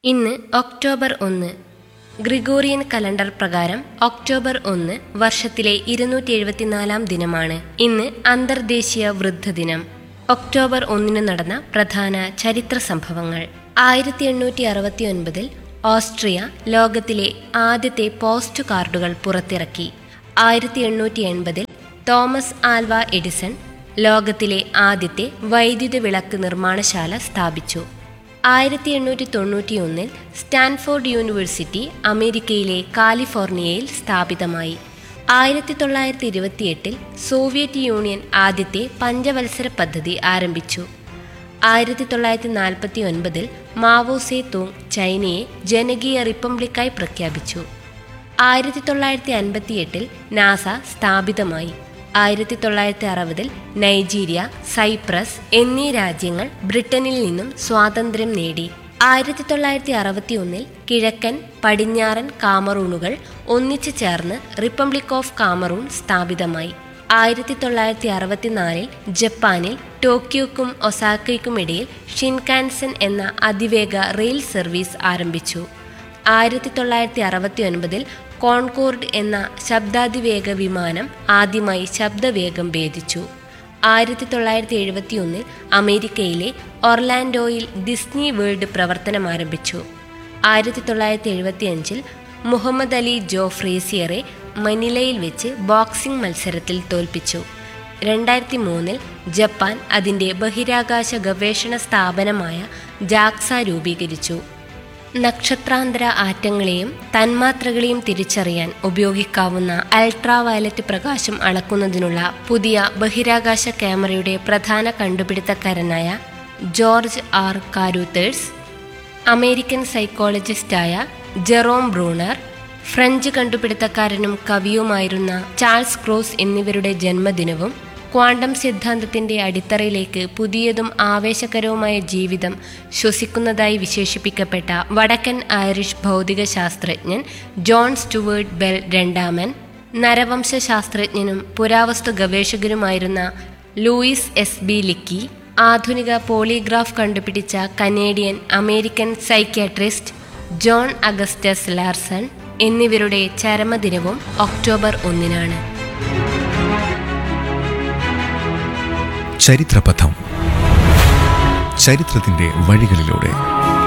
ഇന്ന് ഒക്ടോബർ ഒന്ന് Gregorian calendar പ്രകാരം ഒക്ടോബർ ഒന്ന് വർഷത്തിലെ ഇരുന്നൂറ്റി എഴുപത്തിനാലാം ദിനമാണ് ഇന്ന് അന്തർദേശീയ വൃദ്ധദിനം ഒക്ടോബർ ഒന്നിന് നടന്ന പ്രധാന ചരിത്ര സംഭവങ്ങൾ ആയിരത്തി എണ്ണൂറ്റി അറുപത്തി ഒൻപതിൽ ഓസ്ട്രിയ ലോകത്തിലെ ആദ്യത്തെ പോസ്റ്റ് കാർഡുകൾ പുറത്തിറക്കി ആയിരത്തി എണ്ണൂറ്റി എൺപതിൽ തോമസ് ആൽവ എഡിസൺ ലോകത്തിലെ ആദ്യത്തെ വൈദ്യുത വിളക്ക് നിർമ്മാണശാല സ്ഥാപിച്ചു ആയിരത്തി എണ്ണൂറ്റി തൊണ്ണൂറ്റി ഒന്നിൽ സ്റ്റാൻഫോർഡ് യൂണിവേഴ്സിറ്റി അമേരിക്കയിലെ കാലിഫോർണിയയിൽ സ്ഥാപിതമായി ആയിരത്തി തൊള്ളായിരത്തി ഇരുപത്തിയെട്ടിൽ സോവിയറ്റ് യൂണിയൻ ആദ്യത്തെ പഞ്ചവത്സര പദ്ധതി ആരംഭിച്ചു ആയിരത്തി തൊള്ളായിരത്തി നാൽപ്പത്തി ഒൻപതിൽ മാവോ സേ തൂങ് ചൈനയെ ജനകീയ റിപ്പബ്ലിക്കായി പ്രഖ്യാപിച്ചു ആയിരത്തി തൊള്ളായിരത്തി അൻപത്തിയെട്ടിൽ നാസ സ്ഥാപിതമായി ആയിരത്തി തൊള്ളായിരത്തി അറുപതിൽ നൈജീരിയ സൈപ്രസ് എന്നീ രാജ്യങ്ങൾ ബ്രിട്ടനിൽ നിന്നും സ്വാതന്ത്ര്യം നേടി ആയിരത്തി തൊള്ളായിരത്തി അറുപത്തി ഒന്നിൽ കിഴക്കൻ പടിഞ്ഞാറൻ കാമറൂണുകൾ ഒന്നിച്ചു ചേർന്ന് റിപ്പബ്ലിക് ഓഫ് കാമറൂൺ സ്ഥാപിതമായി ആയിരത്തി തൊള്ളായിരത്തി അറുപത്തിനാലിൽ ജപ്പാനിൽ ടോക്കിയോക്കും ഒസാക്കയ്ക്കും ഇടയിൽ ഷിൻകാൻസൻ എന്ന അതിവേഗ റെയിൽ സർവീസ് ആരംഭിച്ചു ആയിരത്തി തൊള്ളായിരത്തി അറുപത്തി ഒൻപതിൽ കോൺകോർഡ് എന്ന ശബ്ദാതിവേഗ വിമാനം ആദ്യമായി ശബ്ദവേഗം ഭേദിച്ചു ആയിരത്തി തൊള്ളായിരത്തി എഴുപത്തി ഒന്നിൽ അമേരിക്കയിലെ ഒർലാൻഡോയിൽ ഡിസ്നി വേൾഡ് പ്രവർത്തനം ആരംഭിച്ചു ആയിരത്തി തൊള്ളായിരത്തി എഴുപത്തി അഞ്ചിൽ മുഹമ്മദ് അലി ജോ ഫ്രേസിയറെ മനിലയിൽ വെച്ച് ബോക്സിംഗ് മത്സരത്തിൽ തോൽപ്പിച്ചു രണ്ടായിരത്തി മൂന്നിൽ ജപ്പാൻ അതിൻ്റെ ബഹിരാകാശ ഗവേഷണ സ്ഥാപനമായ ജാക്സ രൂപീകരിച്ചു നക്ഷത്രാന്തര ആറ്റങ്ങളെയും തന്മാത്രകളെയും തിരിച്ചറിയാൻ ഉപയോഗിക്കാവുന്ന അൾട്രാ വയലറ്റ് പ്രകാശം അളക്കുന്നതിനുള്ള പുതിയ ബഹിരാകാശ ക്യാമറയുടെ പ്രധാന കണ്ടുപിടുത്തക്കാരനായ ജോർജ് ആർ കാരൂത്തേഴ്സ് അമേരിക്കൻ സൈക്കോളജിസ്റ്റായ ജെറോം ബ്രൂണർ ഫ്രഞ്ച് കണ്ടുപിടുത്തക്കാരനും കവിയുമായിരുന്ന ചാൾസ് ക്രോസ് എന്നിവരുടെ ജന്മദിനവും ക്വാണ്ടം സിദ്ധാന്തത്തിന്റെ അടിത്തറയിലേക്ക് പുതിയതും ആവേശകരവുമായ ജീവിതം ശ്വസിക്കുന്നതായി വിശേഷിപ്പിക്കപ്പെട്ട വടക്കൻ ഐറിഷ് ഭൗതിക ശാസ്ത്രജ്ഞൻ ജോൺ സ്റ്റുവേർട്ട് ബെൽ രണ്ടാമൻ നരവംശ ശാസ്ത്രജ്ഞനും പുരാവസ്തു ഗവേഷകനുമായിരുന്ന ലൂയിസ് എസ് ബി ലിക്കി ആധുനിക പോളിഗ്രാഫ് കണ്ടുപിടിച്ച Canadian American psychiatrist John Augustus Larson എന്നിവരുടെ ചരമദിനവും ഒക്ടോബർ ഒന്നിനാണ് ചരിത്രപഥം ചരിത്രത്തിന്റെ വഴികളിലൂടെ